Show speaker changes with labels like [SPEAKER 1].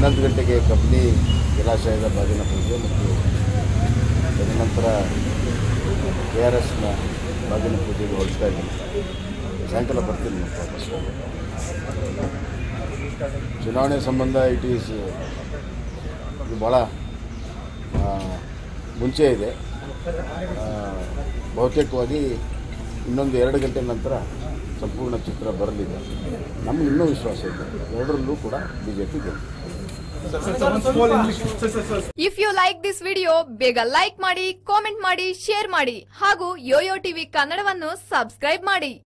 [SPEAKER 1] ಹನ್ನೊಂದು ಗಂಟೆಗೆ ಕಬ್ನಿ ಜಲಾಶಯದ ಬಾಗಿನ ಪೂಜೆ ಮತ್ತು ತದನಂತರ ಕೆ ಆರ್ ಎಸ್ನ ಬಾಗಿನ ಪೂಜೆಗೆ ಹೊರಡ್ತಾ ಇದ್ದೀನಿ ಸಾಯಂಕಾಲ ಬರ್ತೀನಿ ಮತ್ತೆ ವಾಪಸ್ ಚುನಾವಣೆ ಸಂಬಂಧ ಇಟ್ ಈಸ್ ಇದು ಭಾಳ ಆ, ಮುಂಚೆ ಇದೆ ಆ, ಬಹುತೇಕವಾಗಿ ಇನ್ನೊಂದು ಎರಡು ಗಂಟೆ ನಂತರ ಸಂಪೂರ್ಣ ಚಿತ್ರ ಬರಲಿದೆ ನಮ್ಗೆ ಇನ್ನೂ ವಿಶ್ವಾಸ ಇದೆ ಎರಡರಲ್ಲೂ ಕೂಡ ಬಿ ಜೆ ಪಿ ಗೆಲ್ತದೆ
[SPEAKER 2] if you like this video ಬೇಗ ಲೈಕ್ ಮಾಡಿ ಕಾಮೆಂಟ್ ಮಾಡಿ ಶೇರ್ ಮಾಡಿ ಹಾಗೂ ಯೋಯೋ ಟಿವಿ ಕನ್ನಡವನ್ನು ಸಬ್ಸ್ಕ್ರೈಬ್ ಮಾಡಿ